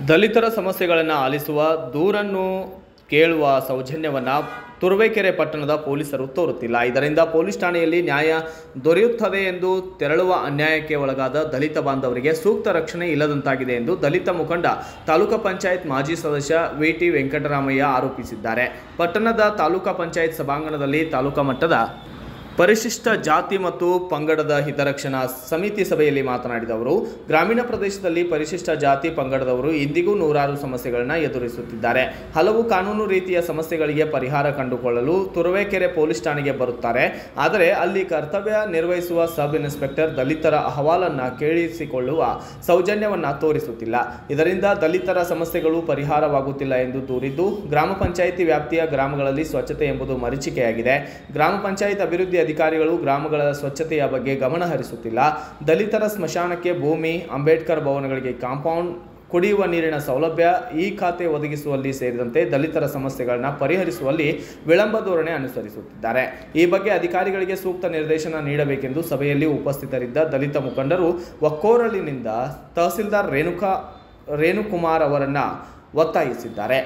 ದಲಿತರ ಸಮಸ್ಯೆಗಳನ್ನು ಆಲಿಸುವ ದೂರನ್ನು ಕೇಳುವ ಸೌಜನ್ಯವನ್ನು ತುರುವೇಕೆರೆ ಪಟ್ಟಣದ ಪೊಲೀಸರು ತೋರುತ್ತಿಲ್ಲ ಇದರಿಂದ ಪೊಲೀಸ್ ಠಾಣೆಯಲ್ಲಿ ನ್ಯಾಯ ದೊರೆಯುತ್ತದೆ ಎಂದು ತೆರಳುವ ಅನ್ಯಾಯಕ್ಕೆ ಒಳಗಾದ ದಲಿತ ಬಾಂಧವರಿಗೆ ಸೂಕ್ತ ರಕ್ಷಣೆ ಇಲ್ಲದಂತಾಗಿದೆ ಎಂದು ದಲಿತ ಮುಖಂಡ ತಾಲೂಕಾ ಪಂಚಾಯತ್ ಮಾಜಿ ಸದಸ್ಯ ವಿ ಟಿ ವೆಂಕಟರಾಮಯ್ಯ ಆರೋಪಿಸಿದ್ದಾರೆ ಪಟ್ಟಣದ ತಾಲೂಕಾ ಪಂಚಾಯತ್ ಸಭಾಂಗಣದಲ್ಲಿ ತಾಲೂಕಾ ಮಟ್ಟದ ಪರಿಶಿಷ್ಟ ಜಾತಿ ಮತ್ತು ಪಂಗಡದ ಹಿತರಕ್ಷಣಾ ಸಮಿತಿ ಸಭೆಯಲ್ಲಿ ಮಾತನಾಡಿದ ಅವರು ಗ್ರಾಮೀಣ ಪ್ರದೇಶದಲ್ಲಿ ಪರಿಶಿಷ್ಟ ಜಾತಿ ಪಂಗಡದವರು ಇಂದಿಗೂ ನೂರಾರು ಸಮಸ್ಯೆಗಳನ್ನು ಎದುರಿಸುತ್ತಿದ್ದಾರೆ ಹಲವು ಕಾನೂನು ರೀತಿಯ ಸಮಸ್ಯೆಗಳಿಗೆ ಪರಿಹಾರ ಕಂಡುಕೊಳ್ಳಲು ತುರುವೇಕೆರೆ ಪೊಲೀಸ್ ಠಾಣೆಗೆ ಬರುತ್ತಾರೆ ಆದರೆ ಅಲ್ಲಿ ಕರ್ತವ್ಯ ನಿರ್ವಹಿಸುವ ಸಬ್ ಇನ್ಸ್ಪೆಕ್ಟರ್ ದಲಿತರ ಅಹವಾಲನ್ನು ಕೇಳಿಸಿಕೊಳ್ಳುವ ಸೌಜನ್ಯವನ್ನು ತೋರಿಸುತ್ತಿಲ್ಲ ಇದರಿಂದ ದಲಿತರ ಸಮಸ್ಯೆಗಳು ಪರಿಹಾರವಾಗುತ್ತಿಲ್ಲ ಎಂದು ದೂರಿದ್ದು ಗ್ರಾಮ ಪಂಚಾಯಿತಿ ವ್ಯಾಪ್ತಿಯ ಗ್ರಾಮಗಳಲ್ಲಿ ಸ್ವಚ್ಛತೆ ಎಂಬುದು ಮರೀಚಿಕೆಯಾಗಿದೆ ಗ್ರಾಮ ಪಂಚಾಯತ್ ಅಭಿವೃದ್ಧಿ ಅಧಿಕಾರಿಗಳು ಗ್ರಾಮಗಳ ಸ್ವಚ್ಛತೆಯ ಬಗ್ಗೆ ಗಮನ ಹರಿಸುತ್ತಿಲ್ಲ ದಲಿತರ ಸ್ಮಶಾನಕ್ಕೆ ಭೂಮಿ ಅಂಬೇಡ್ಕರ್ ಭವನಗಳಿಗೆ ಕಾಂಪೌಂಡ್ ಕುಡಿಯುವ ನೀರಿನ ಸೌಲಭ್ಯ ಈ ಖಾತೆ ಒದಗಿಸುವಲ್ಲಿ ಸೇರಿದಂತೆ ದಲಿತರ ಸಮಸ್ಯೆಗಳನ್ನು ಪರಿಹರಿಸುವಲ್ಲಿ ವಿಳಂಬ ಧೋರಣೆ ಅನುಸರಿಸುತ್ತಿದ್ದಾರೆ ಈ ಬಗ್ಗೆ ಅಧಿಕಾರಿಗಳಿಗೆ ಸೂಕ್ತ ನಿರ್ದೇಶನ ನೀಡಬೇಕೆಂದು ಸಭೆಯಲ್ಲಿ ಉಪಸ್ಥಿತರಿದ್ದ ದಲಿತ ಮುಖಂಡರು ಒಕ್ಕೋರಲಿನಿಂದ ತಹಸೀಲ್ದಾರ್ ರೇಣುಕಾ ರೇಣುಕುಮಾರ್ ಅವರನ್ನು ಒತ್ತಾಯಿಸಿದ್ದಾರೆ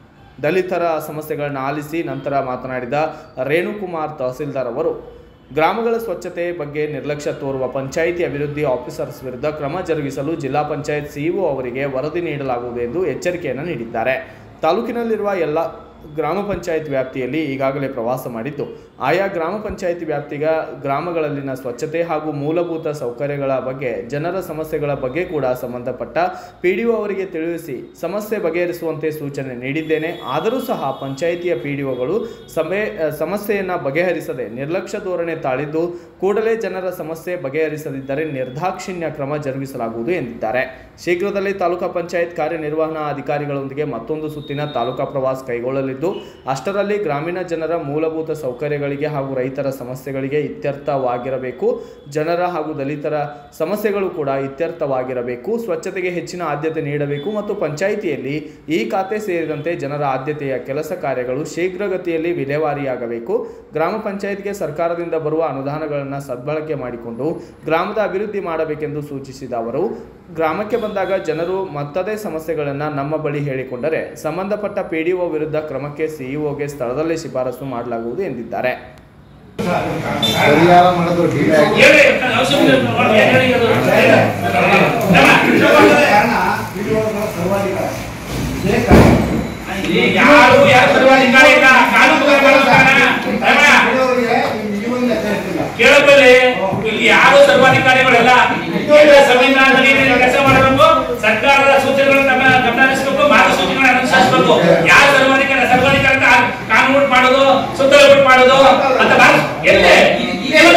ದಲಿತರ ಸಮಸ್ಯೆಗಳನ್ನು ಆಲಿಸಿ ನಂತರ ಮಾತನಾಡಿದ ರೇಣುಕುಮಾರ್ ತಹಸೀಲ್ದಾರ್ ಅವರು ಗ್ರಾಮಗಳ ಸ್ವಚ್ಛತೆ ಬಗ್ಗೆ ನಿರ್ಲಕ್ಷ್ಯ ತೋರುವ ಪಂಚಾಯಿತಿ ಅಭಿವೃದ್ಧಿ ಆಫೀಸರ್ಸ್ ವಿರುದ್ಧ ಕ್ರಮ ಜರುಗಿಸಲು ಜಿಲ್ಲಾ ಪಂಚಾಯತ್ ಸಿಇಒ ಅವರಿಗೆ ವರದಿ ನೀಡಲಾಗುವುದು ಎಂದು ಎಚ್ಚರಿಕೆಯನ್ನು ನೀಡಿದ್ದಾರೆ ತಾಲೂಕಿನಲ್ಲಿರುವ ಎಲ್ಲ ಗ್ರಾಮ ಪಂಚಾಯತ್ ವ್ಯಾಪ್ತಿಯಲ್ಲಿ ಈಗಾಗಲೇ ಪ್ರವಾಸ ಮಾಡಿದ್ದು ಆಯಾ ಗ್ರಾಮ ಪಂಚಾಯತಿ ವ್ಯಾಪ್ತಿಗ ಗ್ರಾಮಗಳಲ್ಲಿನ ಸ್ವಚ್ಛತೆ ಹಾಗೂ ಮೂಲಭೂತ ಸೌಕರ್ಯಗಳ ಬಗ್ಗೆ ಜನರ ಸಮಸ್ಯೆಗಳ ಬಗ್ಗೆ ಕೂಡ ಸಂಬಂಧಪಟ್ಟ ಪಿ ಡಿ ಅವರಿಗೆ ತಿಳಿಸಿ ಸಮಸ್ಯೆ ಬಗೆಹರಿಸುವಂತೆ ಸೂಚನೆ ನೀಡಿದ್ದೇನೆ ಆದರೂ ಸಹ ಪಂಚಾಯಿತಿಯ ಪಿ ಡಿ ಒಗಳು ಸಮೆ ಸಮಸ್ಯೆಯನ್ನು ಬಗೆಹರಿಸದೆ ನಿರ್ಲಕ್ಷ್ಯ ಧೋರಣೆ ತಾಳಿದ್ದು ಕೂಡಲೇ ಜನರ ಸಮಸ್ಯೆ ಬಗೆಹರಿಸದಿದ್ದರೆ ನಿರ್ದಾಕ್ಷಿಣ್ಯ ಕ್ರಮ ಜರುಗಿಸಲಾಗುವುದು ಎಂದಿದ್ದಾರೆ ಶೀಘ್ರದಲ್ಲೇ ತಾಲೂಕಾ ಪಂಚಾಯತ್ ಕಾರ್ಯನಿರ್ವಹಣಾ ಅಧಿಕಾರಿಗಳೊಂದಿಗೆ ಮತ್ತೊಂದು ಸುತ್ತಿನ ತಾಲೂಕಾ ಪ್ರವಾಸ ಕೈಗೊಳ್ಳಲಿದ್ದು ಅಷ್ಟರಲ್ಲಿ ಗ್ರಾಮೀಣ ಜನರ ಮೂಲಭೂತ ಸೌಕರ್ಯಗಳಿಗೆ ಹಾಗೂ ರೈತರ ಸಮಸ್ಯೆಗಳಿಗೆ ಇತ್ಯರ್ಥವಾಗಿರಬೇಕು ಜನರ ಹಾಗೂ ದಲಿತರ ಸಮಸ್ಯೆಗಳು ಕೂಡ ಇತ್ಯರ್ಥವಾಗಿರಬೇಕು ಸ್ವಚ್ಛತೆಗೆ ಹೆಚ್ಚಿನ ಆದ್ಯತೆ ನೀಡಬೇಕು ಮತ್ತು ಪಂಚಾಯಿತಿಯಲ್ಲಿ ಈ ಖಾತೆ ಸೇರಿದಂತೆ ಜನರ ಆದ್ಯತೆಯ ಕೆಲಸ ಕಾರ್ಯಗಳು ಶೀಘ್ರಗತಿಯಲ್ಲಿ ವಿಲೇವಾರಿಯಾಗಬೇಕು ಗ್ರಾಮ ಪಂಚಾಯತ್ಗೆ ಸರ್ಕಾರದಿಂದ ಬರುವ ಅನುದಾನಗಳನ್ನು ಸದ್ಬಳಕೆ ಮಾಡಿಕೊಂಡು ಗ್ರಾಮದ ಅಭಿವೃದ್ಧಿ ಮಾಡಬೇಕೆಂದು ಸೂಚಿಸಿದ ಅವರು ಗ್ರಾಮಕ್ಕೆ ಬಂದಾಗ ಜನರು ಮತ್ತದೇ ಸಮಸ್ಯೆಗಳನ್ನು ನಮ್ಮ ಬಳಿ ಹೇಳಿಕೊಂಡರೆ ಸಂಬಂಧಪಟ್ಟ ಪಿಡಿಒ ವಿರುದ್ಧ ಕ್ರಮಕ್ಕೆ ಸಿಇಒಗೆ ಸ್ಥಳದಲ್ಲೇ ಶಿಫಾರಸು ಮಾಡಲಾಗುವುದು ಎಂದಿದ್ದಾರೆ ಪರಿಹಾರ ಮಾಡೋದು ಡಿಲೇ ಆಗಿ ಹೇಳಿ ಔಷಧಿ ಮಾಡಿ, ಹೇಳಿ ಅದು. ಈ ಯಾರು ಯಾರು ಸರ್ವಾಧಿಕಾರಿ ಇಲ್ಲ ಕಾನೂನು ಪ್ರಕಾರ ಕೇಳಬೇಡಿ ಇಲ್ಲಿ ಯಾರು ಸರ್ವಾಧಿಕಾರಿಗಳಲ್ಲ ಕೇಂದ್ರ ಸಂವಿಧಾನದಲ್ಲಿ ಏನೇನು ಕೆಲಸ ಮಾಡಬೇಕು ಸರ್ಕಾರದ ಸೂಚನೆಗಳನ್ನು ನಮ್ಮ ಗಮನ ಹರಿಸಬೇಕು ಮಾರ್ಗಸೂಚಿಗಳನ್ನ ಅನುಸರಿಸಬೇಕು ಯಾರು ಸರ್ವಾಧಿಕಾರಿ ಸರ್ವಾಧಿಕಾರಿ ಅಂತ ಕಾನೂನು ಮಾಡೋದು ಸುತ್ತಲ ಬಿಟ್ಟು ಮಾಡೋದು ಅಂತ ಮಾರ್ಗ- ಎಲ್ಲೇ ಇದೆಲ್ಲ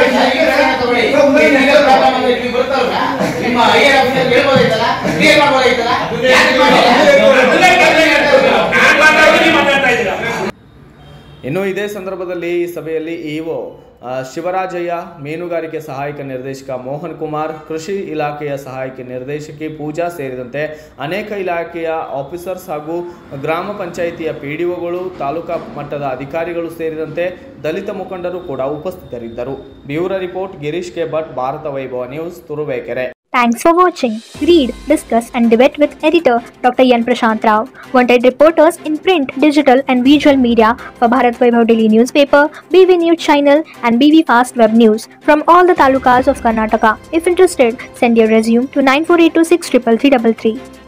ನಿಮ್ಮ ಐಆರ್ ಆಫೀಸರ್ ಹೇಳ್ಬೋದಾಯ್ತಲ್ಲ ಕ್ಲಿಯರ್ ಮಾಡ್ಬೋದಾಯ್ತಲ್ಲ ಯಾಕೆ ಮಾಡಿಲ್ಲ? ಅದನ್ನೇ ಕಥೆ ಹೇಳ್ತಿರೋದು. ನಾನ್ ಮಾತಾಡ್ತೀನಿ, ನೀವು ಮಾತಾಡ್ತಾ ಇದ್ದೀರಾ ಇನ್ನು ಇದೇ ಸಂದರ್ಭದಲ್ಲಿ ಈ ಸಭೆಯಲ್ಲಿ ಇಒ ಶಿವರಾಜಯ್ಯ ಮೀನುಗಾರಿಕೆ ಸಹಾಯಕ ನಿರ್ದೇಶಕ ಮೋಹನ್ ಕುಮಾರ್ ಕೃಷಿ ಇಲಾಖೆಯ ಸಹಾಯಕ ನಿರ್ದೇಶಕಿ ಪೂಜಾ ಸೇರಿದಂತೆ ಅನೇಕ ಇಲಾಖೆಯ ಆಫೀಸರ್ಸ್ ಹಾಗೂ ಗ್ರಾಮ ಪಂಚಾಯಿತಿಯ ಪಿ ಡಿ ಒಗಳು ತಾಲೂಕಾ ಮಟ್ಟದ ಅಧಿಕಾರಿಗಳು ಸೇರಿದಂತೆ ದಲಿತ ಮುಖಂಡರು ಕೂಡ ಉಪಸ್ಥಿತರಿದ್ದರು bureau report Girish K Bhat Bharata Vaibhava news Turuvekere Thanks for watching. Read, discuss, and debate with editor Dr. Yan Prashant Rao. Wanted reporters in print, digital, and visual media for Bharat Vaibhav Daily Newspaper, BV News Channel, and BV Fast Web News from all the talukas of Karnataka. If interested, send your resume to 9482633333.